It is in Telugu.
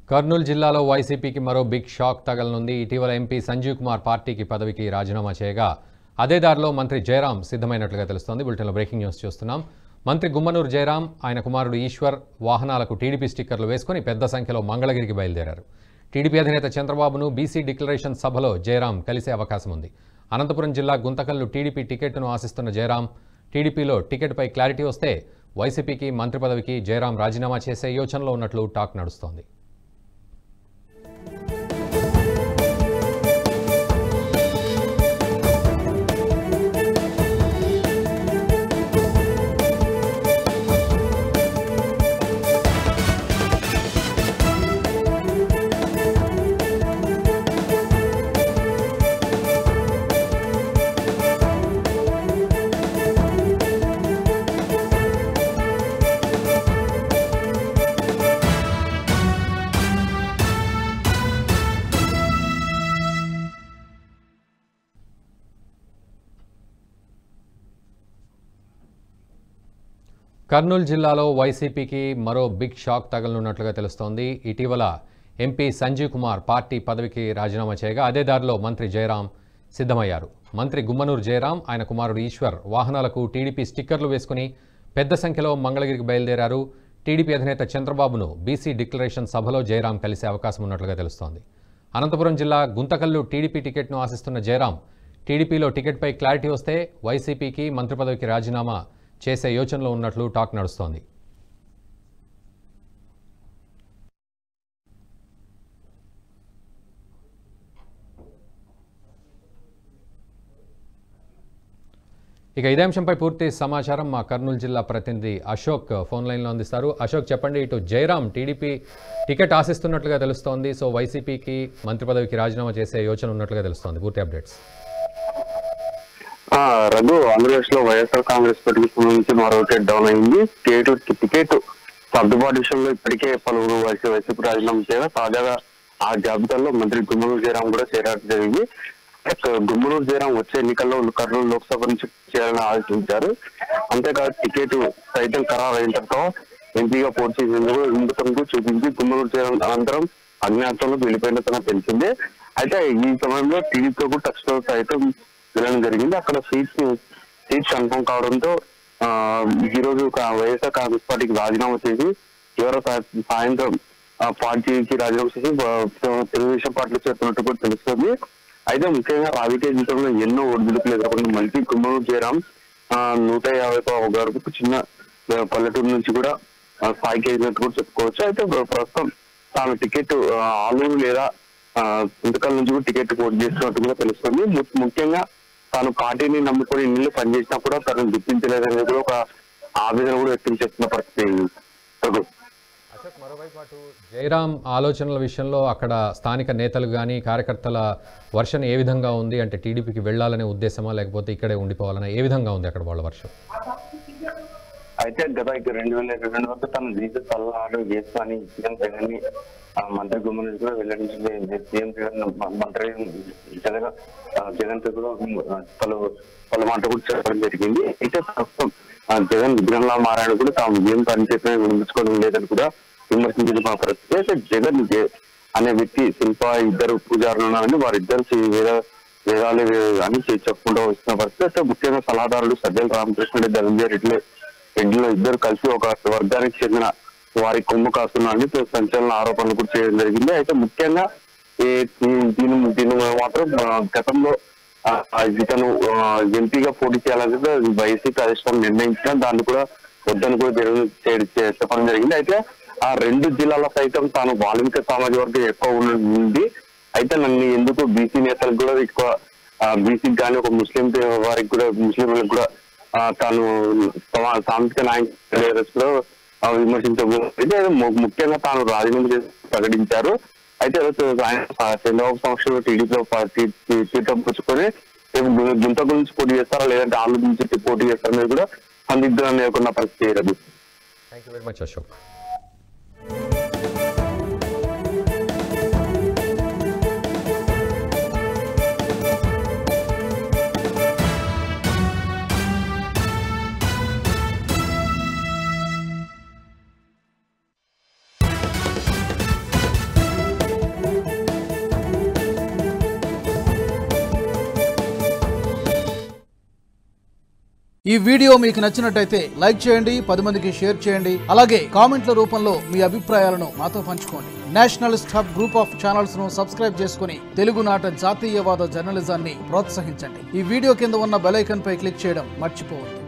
కర్నూలు జిల్లాలో వైసీపీకి మరో బిగ్ షాక్ తగలనుంది ఇటీవల ఎంపీ సంజీవ్ కుమార్ పార్టీకి పదవికి రాజీనామా చేయగా అదే దారిలో మంత్రి జయరాం సిద్ధమైనట్లుగా తెలుస్తోంది బులెటిన్లో బ్రేకింగ్ న్యూస్ చూస్తున్నాం మంత్రి గుమ్మనూరు జయరాం ఆయన కుమారుడు ఈశ్వర్ వాహనాలకు టీడీపీ స్టిక్కర్లు వేసుకుని పెద్ద సంఖ్యలో మంగళగిరికి బయలుదేరారు టీడీపీ అధినేత చంద్రబాబును బీసీ డిక్లరేషన్ సభలో జయరాం కలిసే అవకాశం ఉంది అనంతపురం జిల్లా గుంతకల్లు టీడీపీ టికెట్ను ఆశిస్తున్న జయరాం టీడీపీలో టికెట్పై క్లారిటీ వస్తే వైసీపీకి మంత్రి పదవికి జయరాం రాజీనామా చేసే యోచనలో ఉన్నట్లు టాక్ నడుస్తోంది కర్నూలు జిల్లాలో వైసీపీకి మరో బిగ్ షాక్ తగలనున్నట్లుగా తెలుస్తోంది ఇటీవల ఎంపీ సంజీవ్ కుమార్ పార్టీ పదవికి రాజీనామా చేయగా అదే దారిలో మంత్రి జయరాం సిద్ధమయ్యారు మంత్రి గుమ్మనూరు జయరాం ఆయన కుమారుడు ఈశ్వర్ వాహనాలకు టీడీపీ స్టిక్కర్లు వేసుకుని పెద్ద సంఖ్యలో మంగళగిరికి బయలుదేరారు టీడీపీ అధినేత చంద్రబాబును బీసీ డిక్లరేషన్ సభలో జయరాం కలిసే అవకాశం ఉన్నట్లుగా తెలుస్తోంది అనంతపురం జిల్లా గుంతకల్లు టీడీపీ టికెట్ను ఆశిస్తున్న జయరాం టీడీపీలో టికెట్పై క్లారిటీ వస్తే వైసీపీకి మంత్రి పదవికి రాజీనామా చేసే యోచనలో ఉన్నట్లు టాక్ నడుస్తోంది ఇక ఇదే అంశంపై పూర్తి సమాచారం మా కర్నూలు జిల్లా ప్రతినిధి అశోక్ ఫోన్ లైన్లో అందిస్తారు అశోక్ చెప్పండి ఇటు జయరాం టీడీపీ టికెట్ ఆశిస్తున్నట్లుగా తెలుస్తోంది సో వైసీపీకి మంత్రి పదవికి రాజీనామా చేసే యోచన ఉన్నట్లుగా తెలుస్తోంది పూర్తి అప్డేట్స్ ఆ, రఘు ఆంధ్రప్రదేశ్ లో వైఎస్ఆర్ కాంగ్రెస్ పార్టీకి సంబంధించి మరో టికెట్ డౌన్ అయింది స్టేట్ టికెట్ సర్దుబాటు విషయంలో ఇప్పటికే పలువురు వైసీ వైసీపీ రాజీనామా చేయగా తాజాగా ఆ జాబితాలో మంత్రి గుమ్మనూరు జయరాం కూడా చేరడం జరిగింది ఇక గుమ్మనూరు జయరాం వచ్చే ఎన్నికల్లో కర్నూలు లోక్సభ నుంచి చేయాలని ఆలోచించారు అంతేకాదు టికెట్ సైతం ఖరారు అయిన తర్వాత ఎంపీగా పోటీ చేసేందుకు ఇందుకు చూపించి గుమ్మనూరు జయరాం అనంతరం అజ్ఞాతంలో వెళ్ళిపోయినట్టు తెలిసిందే అయితే ఈ సమయంలో టీడీపీతో కూడా టచ్ లో సైతం వెళ్ళడం జరిగింది అక్కడ సీట్ సీట్ కన్ఫర్మ్ కావడంతో ఆ, ఈ రోజు కా- వైఎస్ఆర్ కాంగ్రెస్ పార్టీకి రాజీనామా చేసి చివరి సా- సాయంత్రం ఆ, పార్టీకి రాజీనామా చేసి ఆ, తెలుగుదేశం పార్టీలో చేరుతున్నట్టు కూడా తెలుస్తుంది అయితే ముఖ్యంగా రాజకీయ జీవితంలో ఎన్నో ఒడిదుడుకులు ఎదుర్కొన్న మంత్రి కుమ్మూరు జయరాం ఆ, నూట యాభై వరకు చిన్న ఆ, పల్లెటూరు నుంచి కూడా ఆ, స్థాయికి ఎదిగినట్టు కూడా చెప్పుకోవచ్చు అయితే ప్ర- ప్రస్తుతం తాను టికెట్ ఆ, ఆలూరు లేదా ఆ, గుంతకల్ నుంచి కూడా టికెట్ పోటీ చేస్తున్నట్టు కూడా తెలుస్తుంది ము- ముఖ్యంగా తాను పార్టీని నమ్ముకొని ఇల్లు పనిచేసినా కూడా తనను గుర్తించలేదనేది కూడా ఒక ఆవేదన కూడా వ్యక్తం చేస్తున్న పరిస్థితి రఘు. అశోక్ మరోవైపు అటు జయరాం ఆలోచనల విషయంలో అక్కడ స్థానిక నేతలు కానీ కార్యకర్తల వర్షన్ ఏ విధంగా ఉంది అంటే టీడీపీకి వెళ్ళాలనే ఉద్దేశమా లేకపోతే ఇక్కడే ఉండిపోవాలనే ఏ విధంగా ఉంది అక్కడ వాళ్ళ వర్షం అయితే గత ఇక రెండు వేల ఇరవై రెండు వరకు తన జీవిత సలహాలు చేస్తానని సీఎం జగన్ ని ఆ, మంత్రి గుమ్మని కూడా వెల్లడించింది సీఎం జగన్ మ- మంత్రి జగన్ ఆ, జగన్ తో కూడా ఆ, పలు పలు మాట కూడా చెప్పడం జరిగింది అయితే ప్రస్తుతం ఆ, జగన్ విగ్రహంలా మారాడు కూడా తాము ఏం పని చేసినా వినిపించుకోవడం లేదని కూడా విమర్శించిన మా పరిస్థితి అయితే జగన్ జే- అనే వ్యక్తి శిల్ప ఇద్దరు పూజారులు ఉన్నారని వారిద్దరు శ్రీ వేద వేదాలు అని చె- చెప్పుకుంటూ వస్తున్న పరిస్థితి అయితే ముఖ్యంగా సలహాదారులు సజ్జల రామకృష్ణ రెడ్డి ధనంజయ రెడ్డి రెడ్డిలో ఇద్దరు కలిసి ఒక వర్గానికి చెందిన వారి కొమ్ము కాస్తున్నారని సంచలన ఆరోపణలు కూడా చేయడం జరిగింది అయితే ముఖ్యంగా ఈ ఈ- దీని దీని మాత్రం ఆ, గతంలో ఆ, ఆ, ఇతను ఆ, ఎంపీగా పోటీ చేయాలంటే వైసీపీ అధిష్టానం నిర్ణయించిన దాన్ని కూడా వద్దని కూడా జరగ- చే- చే- చెప్పడం జరిగింది అయితే ఆ రెండు జిల్లాల సైతం తాను వాల్మీకి సామాజిక వర్గం ఎక్కువ ఉంది అయితే నన్ను ఎందుకు బీసీ నేతలకు కూడా ఎక్కువ బీసీకి కానీ ఒక ముస్లిం వారికి కూడా ముస్లింలకు కూడా ఆ, తాను సమా- సాంస్కృతిక నాయకులు ఆ, విమర్శించబోతుంది ము- ముఖ్యంగా తాను రాజీనామా చేసి ప్రకటించారు అయితే ఈరోజు ఆయన స- చంద్రబాబు సమక్షంలో టీడీపీలో పార్టీ తీర్థం పుచ్చుకొని రేపు గు- గుంతకు నుంచి పోటీ చేస్తారా లేదంటే ఆంధ్ర నుంచి పోటీ చేస్తారా అనేది కూడా సందిగ్ధంగా నెలకొన్న పరిస్థితి Ravi thank you very much Ashok ఈ వీడియో మీకు నచ్చినట్టయితే లైక్ చేయండి పది మందికి షేర్ చేయండి అలాగే కామెంట్ల రూపంలో మీ అభిప్రాయాలను మాతో పంచుకోండి nationalist hub group of channels ను సబ్స్క్రైబ్ చేసుకుని తెలుగునాట జాతీయవాద జర్నలిజాన్ని ప్రోత్సహించండి ఈ వీడియో కింద ఉన్న బెల్ ఐకాన్ పై క్లిక్ చేయడం మర్చిపోవద్దు